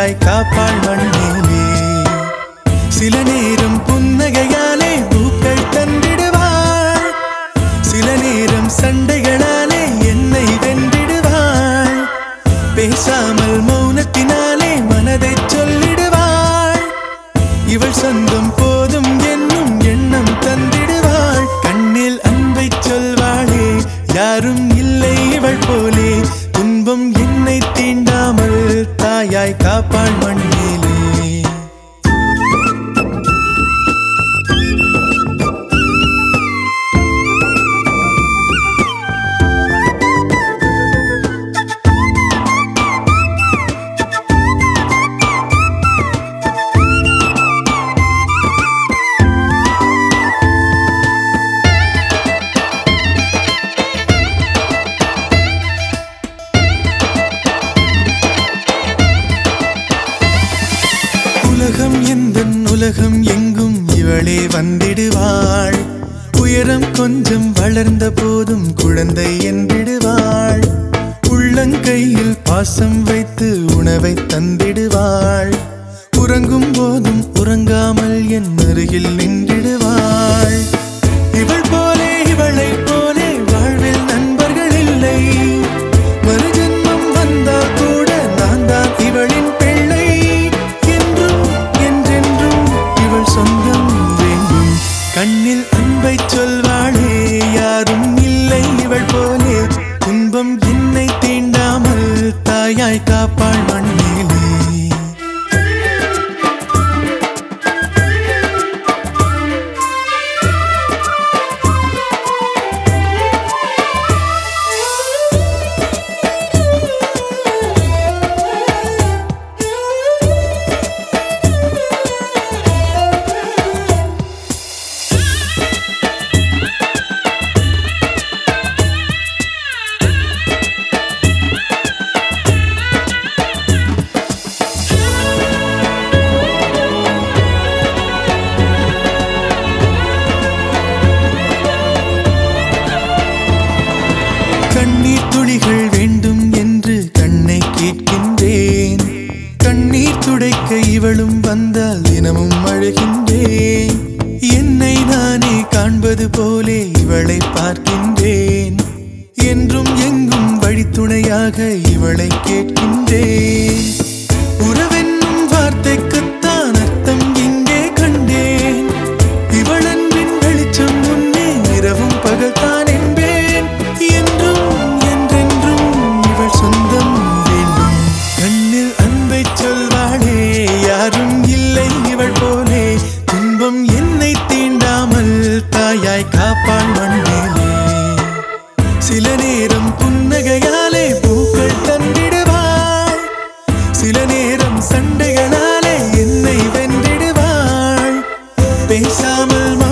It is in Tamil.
தாயாய் காப்பாள் மண்ணிலே சில நேரம் புன்னகையாலே பூக்கள் தந்திடுவாள் சில நேரம் சண்டைகளாலே என்னை வென்றிடுவாள் பேசாமல் மௌனத்தினாலே மனதை சொல்லிடுவாள் இவள் சொந்தம் போதும் என்னும் எண்ணம் தந்திடுவாள் கண்ணில் அன்பை சொல்வாளே யாரும் இல்லை இவள் போலே துன்பம் என்னை தீண்டாமல் தாயாய் காப்பாள் மண்ணிலே உலகம் எந்தன் உலகம் எங்கும் இவளே வந்திடுவாள் உயரம் கொஞ்சம் வளர்ந்த போதும் குழந்தை என்றிடுவாள் உள்ளங்கையில் பாசம் வைத்து உணவை தந்திடுவாள் உறங்கும் போதும் உறங்காமல் என் அருகில் நின்றிடுவாள் இவள் போலே இவளைப் போலே வாழ்வில் நண்பர்கள் இல்லை மறுஜன்மம் வந்தால் கூட நான் தான் இவளின் பிள்ளை என்றும் என்றென்றும் இவள் சொந்தம் வேண்டும் கண்ணில் அன்பை சொல்வாளே யாரும் இல்லை இவள் போலே துன்பம் என்னை தீண்டாமல் தாயாய் காப்பாள் மண்ணிலே கண்ணீர் துளிகள் வேண்டும் என்று கண்ணை கேட்கின்றேன் கண்ணீர் துடைக்க இவளும் வந்தால் தினமும் அழுகின்றேன் என்னை நானே காண்பது போலே இவளை பார்க்கின்றேன் என்றும் எங்கும் வழித்துணையாக இவளை கேட்கின்றேன் உறவென்னும் வார்த்தைக்குத்தான் அர்த்தம் இங்கே கண்டேன் இவளன்பின் வெளிச்சம் முன்னே இரவும் பகல்தான் என்பேன் என்றும் என்றென்றும் இவள் சொந்தம் வேண்டும் கண்ணில் அன்பை சொல்வாளே யாரும் இல்லை இவள் போலே துன்பம் என்னை தீண்டாமல் தாயாய் காப்பாள் மண்ணிலே சில நேரம் புன்னகையாலே பூக்கள் தந்திடுவாள் சில நேரம் சண்டைகளாலே என்னை வென்றிடுவாள் பேசாமல்